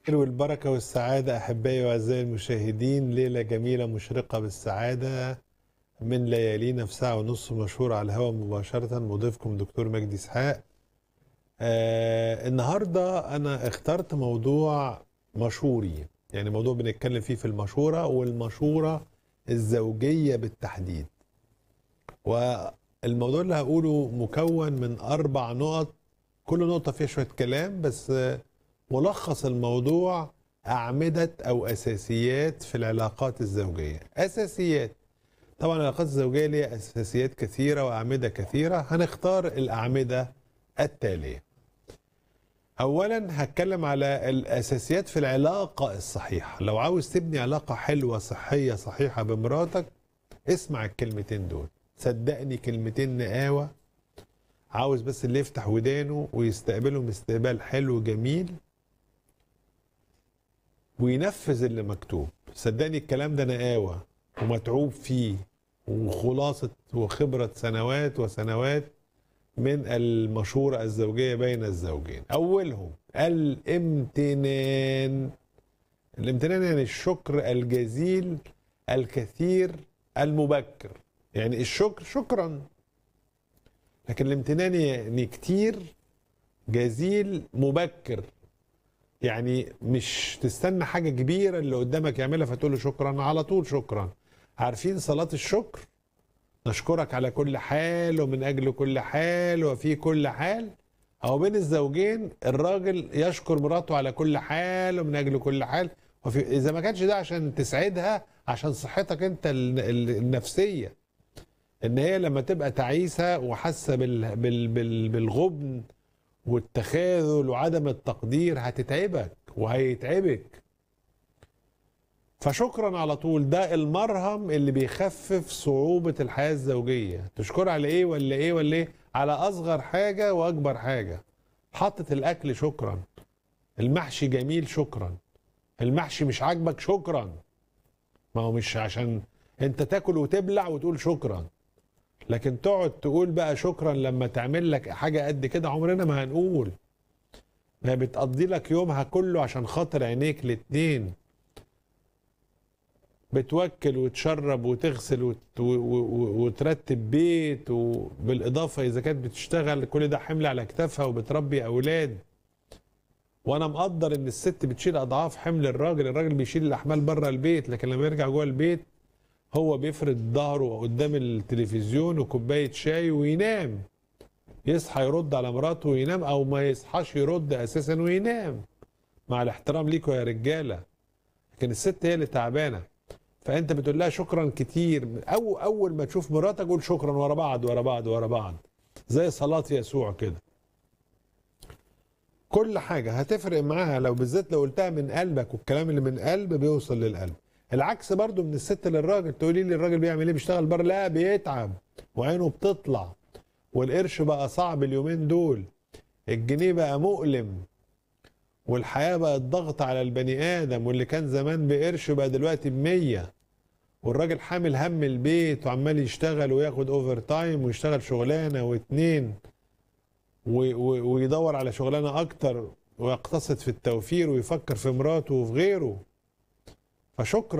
الخير والبركة والسعادة أحبائي وأعزائي المشاهدين ليلة جميلة مشرقة بالسعادة من ليالينا في ساعة ونص مشهور على الهواء مباشرة مضيفكم دكتور مجدي إسحاق آه النهاردة أنا اخترت موضوع مشهوري يعني موضوع بنتكلم فيه في المشورة والمشورة الزوجية بالتحديد والموضوع اللي هقوله مكون من أربع نقط كل نقطة فيها شوية كلام بس آه، ملخص الموضوع أعمدة أو أساسيات في العلاقات الزوجية أساسيات طبعا العلاقات الزوجية ليها أساسيات كثيرة وأعمدة كثيرة هنختار الأعمدة التالية أولا هتكلم على الأساسيات في العلاقة الصحيحة لو عاوز تبني علاقة حلوة صحية صحيحة بمراتك اسمع الكلمتين دول صدقني كلمتين نقاوة عاوز بس اللي يفتح ودانه ويستقبلهم استقبال حلو جميل وينفذ اللي مكتوب صدقني الكلام ده نقاوة ومتعوب فيه وخلاصة وخبرة سنوات وسنوات من المشورة الزوجية بين الزوجين أولهم الامتنان الامتنان يعني الشكر الجزيل الكثير المبكر يعني الشكر شكرا لكن الامتنان يعني كتير جزيل مبكر يعني مش تستنى حاجة كبيرة اللي قدامك يعملها فتقول له شكرا على طول شكرا عارفين صلاة الشكر نشكرك على كل حال ومن أجل كل حال وفي كل حال أو بين الزوجين الراجل يشكر مراته على كل حال ومن أجل كل حال وفي إذا ما كانش ده عشان تسعدها عشان صحتك أنت ال- ال- النفسية إن هي لما تبقى تعيسة وحاسة بال بال بال بالغبن والتخاذل وعدم التقدير هتتعبك وهيتعبك فشكرا على طول ده المرهم اللي بيخفف صعوبة الحياة الزوجية تشكر على ايه ولا ايه ولا ايه على اصغر حاجة واكبر حاجة حطت الاكل شكرا المحشي جميل شكرا المحشي مش عاجبك شكرا ما هو مش عشان انت تاكل وتبلع وتقول شكرا لكن تقعد تقول بقى شكرا لما تعمل لك حاجة قد كده عمرنا ما هنقول ما بتقضي لك يومها كله عشان خاطر عينيك الاتنين بتوكل وتشرب وتغسل وت... و... و... وترتب بيت وبالإضافة إذا كانت بتشتغل كل ده حمل على كتافها وبتربي أولاد وأنا مقدر إن الست بتشيل أضعاف حمل الراجل الراجل بيشيل الأحمال بره البيت لكن لما يرجع جوه البيت هو بيفرد ظهره قدام التلفزيون وكوباية شاي وينام يصحى يرد على مراته وينام أو ما يصحاش يرد أساسا وينام مع الاحترام ليكوا يا رجالة لكن الست هي اللي تعبانة فانت بتقول لها شكرا كتير او اول ما تشوف مراتك قول شكرا ورا بعض ورا بعض ورا بعض زي صلاة يسوع كده كل حاجة هتفرق معاها لو بالذات لو قلتها من قلبك والكلام اللي من قلب بيوصل للقلب العكس برضو من الست للراجل تقولي لي الراجل بيعمل ايه بيشتغل بره لا بيتعب وعينه بتطلع والقرش بقى صعب اليومين دول الجنيه بقى مؤلم والحياة بقت ضغط على البني آدم واللي كان زمان بقرش بقى دلوقتي بمية والراجل حامل هم البيت وعمال يشتغل وياخد اوفر تايم ويشتغل شغلانة واتنين و- و- ويدور على شغلانة أكتر ويقتصد في التوفير ويفكر في مراته وفي غيره فشكرا